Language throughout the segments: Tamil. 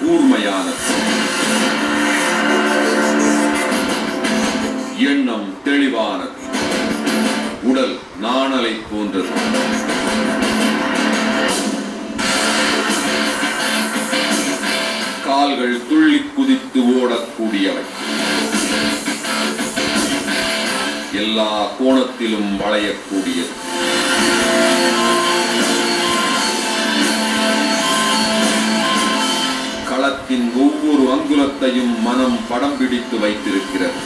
கூர்மையானது எண்ணம் தெளிவானது உடல் நாணலை போன்றது கால்கள் துள்ளி குதித்து ஓடக்கூடியவை எல்லா கோணத்திலும் வளையக்கூடியது களத்தின் ஒவ்வொரு அங்குலத்தையும் மனம் படம் பிடித்து வைத்திருக்கிறது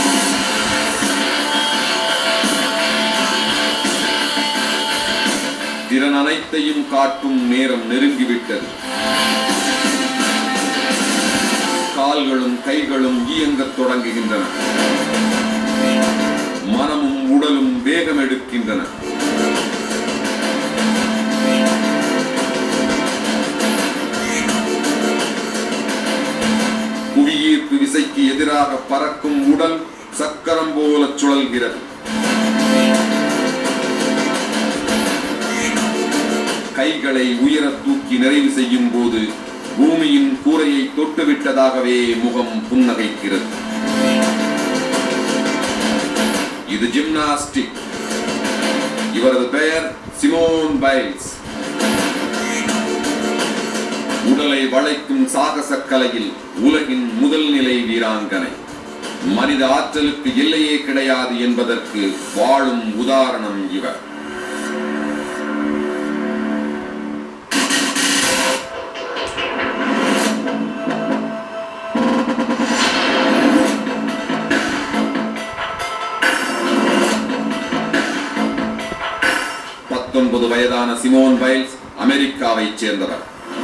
திறன் அனைத்தையும் காட்டும் நேரம் நெருங்கிவிட்டது கால்களும் கைகளும் இயங்கத் தொடங்குகின்றன மனமும் உடலும் வேகம் எடுக்கின்றன புவியீர்ப்பு விசைக்கு எதிராக பறக்கும் உடல் சக்கரம் போல சுழல்கிறது கைகளை உயர தூக்கி நிறைவு செய்யும் போது பூமியின் கூரையை தொட்டுவிட்டதாகவே முகம் புன்னகைக்கிறது இது ஜிம்னாஸ்டிக் இவரது பெயர் சிமோன் பைல்ஸ் உடலை வளைக்கும் சாகச கலையில் உலகின் முதல் நிலை வீராங்கனை மனித ஆற்றலுக்கு எல்லையே கிடையாது என்பதற்கு வாழும் உதாரணம் இவர் பத்தொன்பது வயதான சிமோன் பைல்ஸ் அமெரிக்காவைச் சேர்ந்தவர்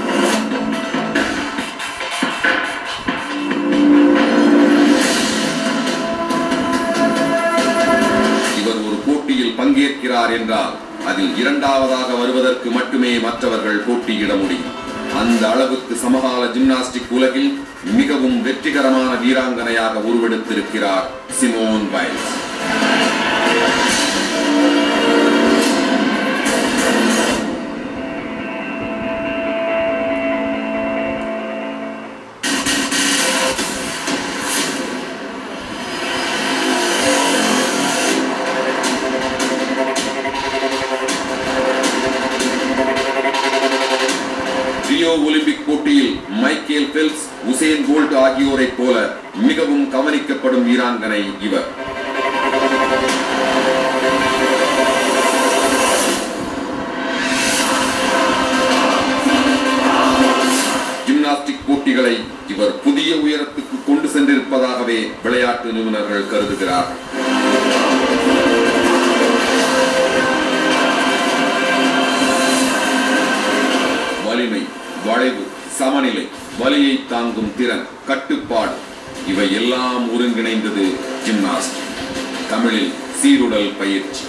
இவர் ஒரு போட்டியில் பங்கேற்கிறார் என்றால் அதில் இரண்டாவதாக வருவதற்கு மட்டுமே மற்றவர்கள் போட்டியிட முடியும் அந்த அளவுக்கு சமகால ஜிம்னாஸ்டிக் உலகில் மிகவும் வெற்றிகரமான வீராங்கனையாக உருவெடுத்திருக்கிறார் சிமோன் பைல்ஸ் ரியோ ஒலிம்பிக் போட்டியில் மைக்கேல் பெல்ஸ் உசேன் போல்ட் ஆகியோரைப் போல மிகவும் கவனிக்கப்படும் வீராங்கனை இவர் ஜிம்னாஸ்டிக் போட்டிகளை இவர் புதிய உயரத்துக்கு கொண்டு சென்றிருப்பதாகவே விளையாட்டு நிபுணர்கள் கருதுகிறார்கள் வலிமை வளைவு சமநிலை வலியை தாங்கும் திறன் கட்டுப்பாடு இவை எல்லாம் ஒருங்கிணைந்தது ஜிம்னாஸ்டிக் தமிழில் சீருடல் பயிற்சி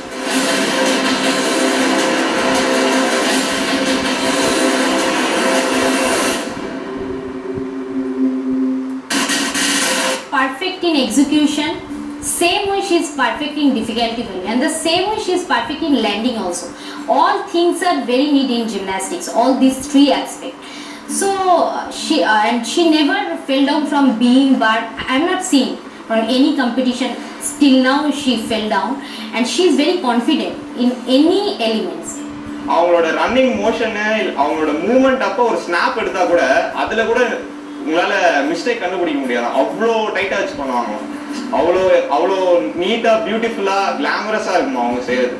perfect in execution same way she is perfect in difficulty value and the same way she is perfect in landing also all things are very neat in gymnastics all these three aspects so uh, she uh, and she never fell down from being but i'm not seeing from any competition still now she fell down and she is very confident in any elements அவங்களோட ரன்னிங் மோஷனு அவங்களோட மூவ்மெண்ட் அப்போ ஒரு ஸ்னாப் எடுத்தா கூட அதுல கூட உங்களால மிஸ்டேக் கண்டுபிடிக்க முடியாது அவ்வளோ டைட்டா வச்சு பண்ணுவாங்க அவ்வளோ அவ்வளோ நீட்டா பியூட்டிஃபுல்லா கிளாமரஸா இருக்கும் அவங்க செய்யறது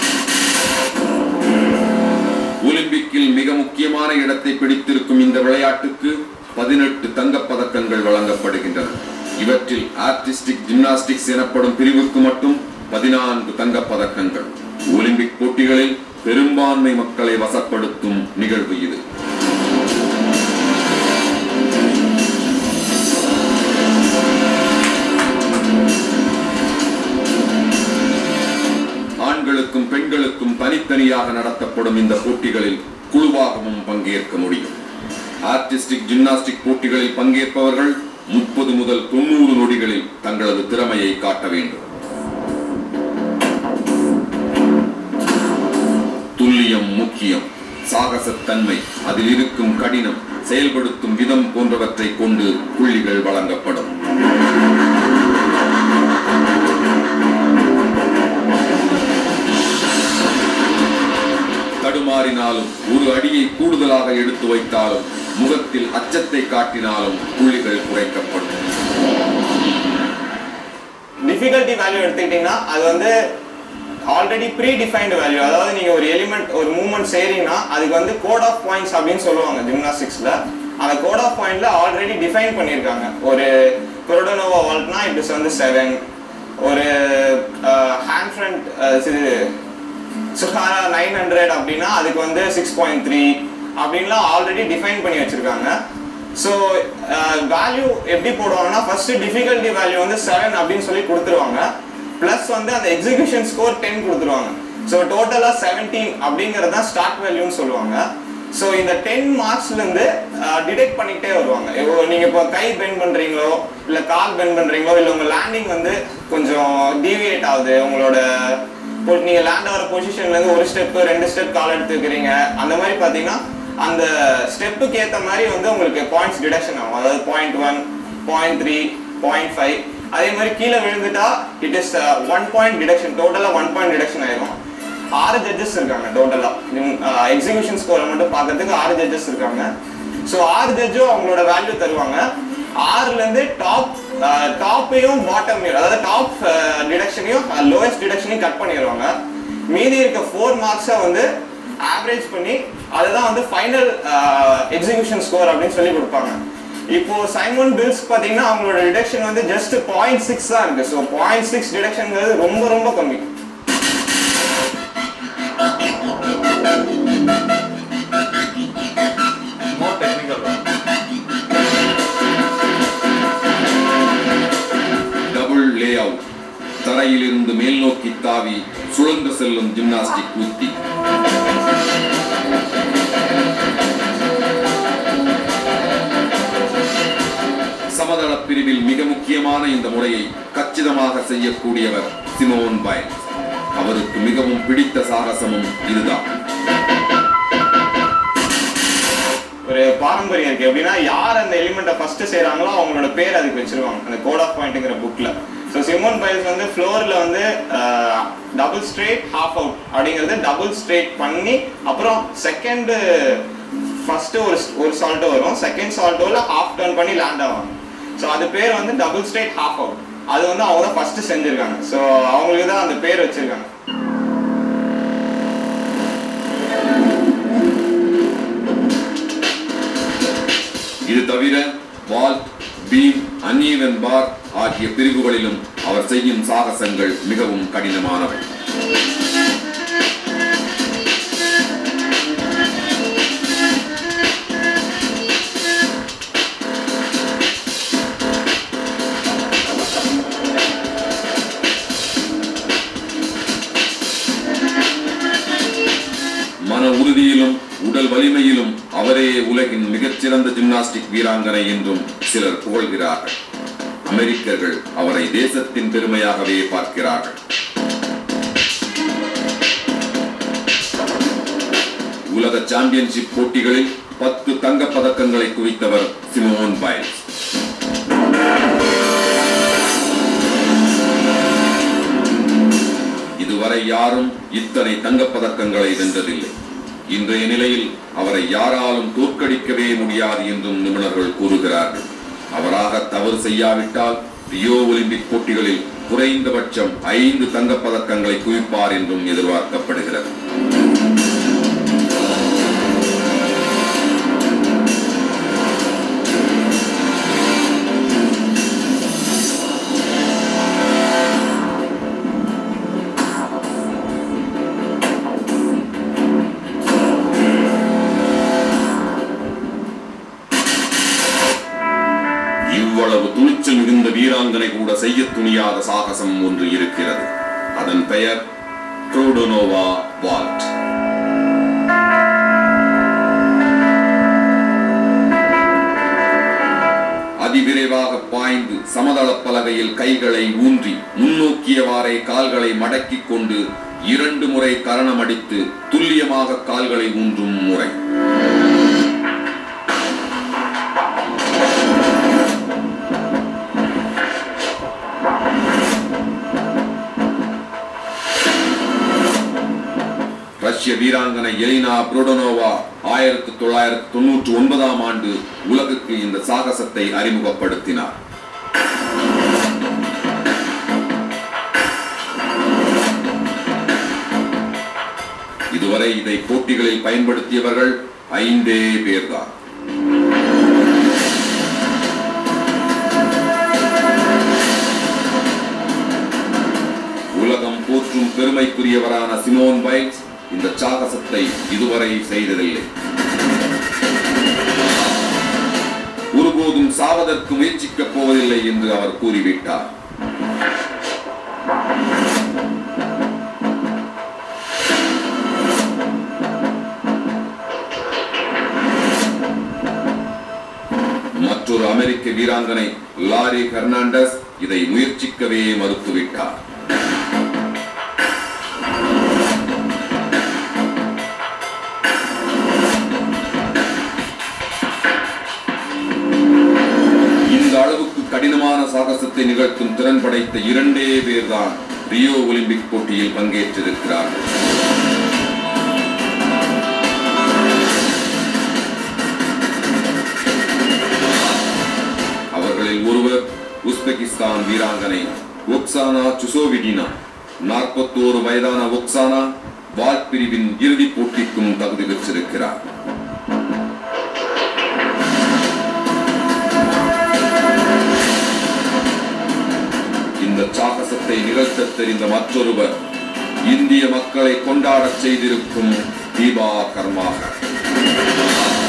ஒலிம்பிக்கில் மிக முக்கியமான இடத்தை பிடித்திருக்கும் இந்த விளையாட்டுக்கு பதினெட்டு தங்கப் பதக்கங்கள் வழங்கப்படுகின்றன இவற்றில் ஆர்டிஸ்டிக் ஜிம்னாஸ்டிக்ஸ் எனப்படும் பிரிவுக்கு மட்டும் பதினான்கு தங்கப் பதக்கங்கள் ஒலிம்பிக் போட்டிகளில் பெரும்பான்மை மக்களை வசப்படுத்தும் நிகழ்வு இது ஆண்களுக்கும் பெண்களுக்கும் தனித்தனியாக நடத்தப்படும் இந்த போட்டிகளில் குழுவாகவும் பங்கேற்க முடியும் ஆர்டிஸ்டிக் ஜிம்னாஸ்டிக் போட்டிகளில் பங்கேற்பவர்கள் முப்பது முதல் தொண்ணூறு நொடிகளில் தங்களது திறமையை காட்ட வேண்டும் துல்லியம் முக்கியம் சாகசத்தன்மை அதில் இருக்கும் கடினம் செயல்படுத்தும் விதம் போன்றவற்றை கொண்டு புள்ளிகள் வழங்கப்படும் தடுமாறினாலும் ஒரு அடியை கூடுதலாக எடுத்து வைத்தாலும் முகத்தில் அச்சத்தை காட்டினாலும் புள்ளிகள் குறைக்கப்படும் டிஃபிகல்ட்டி வேல்யூ எடுத்துக்கிட்டீங்கன்னா அது வந்து ஆல்ரெடி ப்ரீ டிஃபைன்டு வேல்யூ அதாவது நீங்க ஒரு எலிமெண்ட் ஒரு மூவ்மெண்ட் செய்றீங்கன்னா அதுக்கு வந்து கோட் ஆஃப் பாயிண்ட்ஸ் அப்படின்னு சொல்லுவாங்க ஜிம்னாஸ்டிக்ஸ்ல அந்த கோட் ஆஃப் பாயிண்ட்ல ஆல்ரெடி டிஃபைன் பண்ணியிருக்காங்க ஒரு கொரோடோனோவா வால்ட்னா இட் இஸ் வந்து செவன் ஒரு ஹேண்ட் ஃப்ரண்ட் சுஹாரா நைன் ஹண்ட்ரட் அப்படின்னா அதுக்கு வந்து சிக்ஸ் பாயிண்ட் த்ரீ அப்படின்லாம் ஆல்ரெடி டிஃபைன் பண்ணி வச்சிருக்காங்க ஸோ வேல்யூ எப்படி போடுவாங்கன்னா ஃபர்ஸ்ட் டிஃபிகல்ட்டி வேல்யூ வந்து செவன் அப்படின்னு சொல்லி கொடுத்துருவாங்க ப்ளஸ் வந்து அந்த எக்ஸிகியூஷன் ஸ்கோர் டென் கொடுத்துருவாங்க ஸோ டோட்டலாக செவன்டீன் அப்படிங்கிறது தான் ஸ்டார்ட் வேல்யூன்னு சொல்லுவாங்க ஸோ இந்த டென் மார்க்ஸ்லேருந்து டிடெக்ட் பண்ணிக்கிட்டே வருவாங்க இப்போ நீங்கள் இப்போ கை பெண்ட் பண்ணுறீங்களோ இல்லை கால் பெண்ட் பண்ணுறீங்களோ இல்லை உங்கள் லேண்டிங் வந்து கொஞ்சம் டீவியேட் ஆகுது உங்களோட இப்போ நீங்க லேண்ட் ஆகிற பொசிஷன்ல இருந்து ஒரு ஸ்டெப் ரெண்டு ஸ்டெப் கால் எடுத்துக்கிறீங்க அந்த மாதிரி பாத்தீங்கன்னா அந்த ஸ்டெப்புக்கு ஏத்த மாதிரி வந்து உங்களுக்கு பாயிண்ட்ஸ் டிடக்ஷன் ஆகும் அதாவது point one point three point five அதே மாதிரி கீழே விழுந்துட்டா it is one point deduction டோட்டலா ஒன் பாயிண்ட் டிடக்ஷன் ஆயிரும் ஆறு ஜட்ஜஸ் இருக்காங்க டோட்டலா எக்ஸிகியூஷன் ஸ்கோரை மட்டும் பார்க்கறதுக்கு ஆறு ஜட்ஜஸ் இருக்காங்க ஸோ ஆறு ஜட்ஜும் அவங்களோட வேல்யூ தருவாங்க ஆறுல இருந்து டாப் டாப்பையும் பாட்டம் அதாவது டாப் டிடக்ஷனையும் லோயஸ்ட் டிடக்ஷனையும் கட் பண்ணிடுவாங்க மீதி இருக்க ஃபோர் மார்க்ஸை வந்து ஆவரேஜ் பண்ணி அதுதான் வந்து ஃபைனல் எக்ஸிகியூஷன் ஸ்கோர் அப்படின்னு சொல்லி கொடுப்பாங்க இப்போ சைமன் பில்ஸ் பார்த்தீங்கன்னா அவங்களோட டிடக்ஷன் வந்து ஜஸ்ட் பாயிண்ட் சிக்ஸ் தான் இருக்கு ஸோ பாயிண்ட் சிக்ஸ் டிடக்ஷன்ங்கிறது ரொம்ப ரொம்ப கம்மி more technical one. Double layout தரையிலிருந்து மேல் நோக்கி தாவி சுழன்று செல்லும் ஜிம்னாஸ்டிக் உத்தி சமதள பிரிவில் மிக முக்கியமான இந்த முறையை கச்சிதமாக செய்யக்கூடியவர் சிமோன் பைல்ஸ் அவருக்கு மிகவும் பிடித்த சாகசமும் இதுதான் ஒரு பாரம்பரியம் இருக்கு எப்படின்னா யார் அந்த எலிமெண்ட்டை ஃபர்ஸ்ட் செய்றாங்களோ அவங்களோட பேர் அதுக்கு வச்சிருவாங்க அந்த கோட் ஆஃப் பாயிண்ட்ங்கிற புக்ல ஸோ சிமோன் பைல்ஸ் வந்து ஃப்ளோர்ல வந்து டபுள் ஸ்ட்ரெயிட் ஹாஃப் அவுட் அப்படிங்கிறது டபுள் ஸ்ட்ரெயிட் பண்ணி அப்புறம் செகண்ட் ஃபர்ஸ்ட் ஒரு ஒரு சால்ட்டோ வரும் செகண்ட் சால்ட்டோல ஹாஃப் டர்ன் பண்ணி லேண்ட் ஆவாங்க ஸோ அது பேர் வந்து டபுள் ஸ்ட்ரெயிட் ஹாஃப் அவுட் அது வந்து அவங்க தான் ஃபர்ஸ்ட் செஞ்சிருக்காங்க ஸோ அவங்களுக்கு தான் அந்த பேர் வச்சிருக்காங்க இது தவிர வால் பீம் அன்ஈவன் பார் ஆகிய பிரிவுகளிலும் அவர் செய்யும் சாகசங்கள் மிகவும் கடினமானவை மன உறுதியிலும் உடல் வலிமையிலும் அவரே உலகின் மிகச்சிறந்த ஜிம்னாஸ்டிக் வீராங்கனை என்றும் சிலர் புகழ்கிறார்கள் அமெரிக்கர்கள் அவரை தேசத்தின் பெருமையாகவே பார்க்கிறார்கள் உலக சாம்பியன்ஷிப் போட்டிகளில் பத்து தங்கப் பதக்கங்களை குவித்தவர் சிமோன் பைல்ஸ் இதுவரை யாரும் இத்தனை தங்கப் பதக்கங்களை வென்றதில்லை இன்றைய நிலையில் அவரை யாராலும் தோற்கடிக்கவே முடியாது என்றும் நிபுணர்கள் கூறுகிறார்கள் அவராக தவறு செய்யாவிட்டால் ரியோ ஒலிம்பிக் போட்டிகளில் குறைந்தபட்சம் ஐந்து தங்கப் பதக்கங்களை குவிப்பார் என்றும் எதிர்பார்க்கப்படுகிறது இவ்வளவு துணிச்சல் மிகுந்த வீராங்கனை கூட செய்ய துணியாத சாகசம் ஒன்று இருக்கிறது அதன் பெயர் ட்ரோடோனோவா வால்ட் அதிவிரைவாக பாய்ந்து சமதள பலகையில் கைகளை ஊன்றி முன்னோக்கியவாறே கால்களை மடக்கிக் கொண்டு இரண்டு முறை கரணம் அடித்து துல்லியமாக கால்களை ஊன்றும் முறை ரஷ்ய வீராங்கனை எலினா புரோடனோவா ஆயிரத்தி தொள்ளாயிரத்தி தொன்னூற்றி ஒன்பதாம் ஆண்டு உலகுக்கு இந்த சாகசத்தை அறிமுகப்படுத்தினார் இதுவரை இதை போட்டிகளில் பயன்படுத்தியவர்கள் ஐந்தே பேர்தான் உலகம் போற்றும் பெருமைக்குரியவரான சிமோன் பைல்ஸ் இந்த சாகசத்தை இதுவரை செய்ததில்லை ஒருபோதும் சாவதற்கு முயற்சிக்கப் போவதில்லை என்று அவர் கூறிவிட்டார் மற்றொரு அமெரிக்க வீராங்கனை லாரி பெர்னாண்டஸ் இதை முயற்சிக்கவே மறுத்துவிட்டார் இந்த அளவுக்கு கடினமான சாகசத்தை நிகழ்த்தும் திறன் படைத்த இரண்டே பேர்தான் ரியோ ஒலிம்பிக் போட்டியில் பங்கேற்றிருக்கிறார்கள் அவர்களில் ஒருவர் உஸ்பெகிஸ்தான் வீராங்கனை ஒக்சானா சுசோவிடினா நாற்பத்தோரு வயதான ஒக்சானா வால் பிரிவின் இறுதிப் போட்டிக்கும் தகுதி பெற்றிருக்கிறார் இந்த சாகசத்தை நிகழ்த்தத் தெரிந்த மற்றொருவர் இந்திய மக்களை கொண்டாடச் செய்திருக்கும் தீபா கர்மாகர்